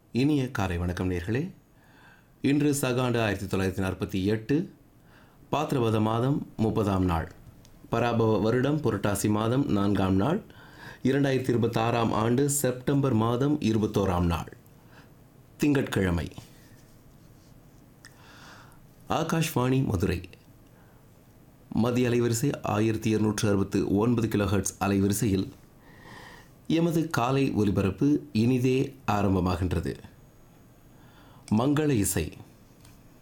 இனிய காலை வணக்கம் நேர்களே இன்று சகாண்டு ஆயிரத்தி தொள்ளாயிரத்தி நாற்பத்தி எட்டு பாத்திரவத மாதம் முப்பதாம் நாள் பராபவ வருடம் புரட்டாசி மாதம் நான்காம் நாள் இரண்டாயிரத்தி இருபத்தாறாம் ஆண்டு செப்டம்பர் மாதம் இருபத்தோராம் நாள் திங்கட்கிழமை ஆகாஷ்வாணி மதுரை மத்திய அலைவரிசை ஆயிரத்தி இருநூற்று அறுபத்து ஒன்பது கிலோஹெர்ட்ஸ் அலைவரிசையில் எமது காலை ஒலிபரப்பு இனிதே ஆரம்பமாகின்றது மங்கள இசை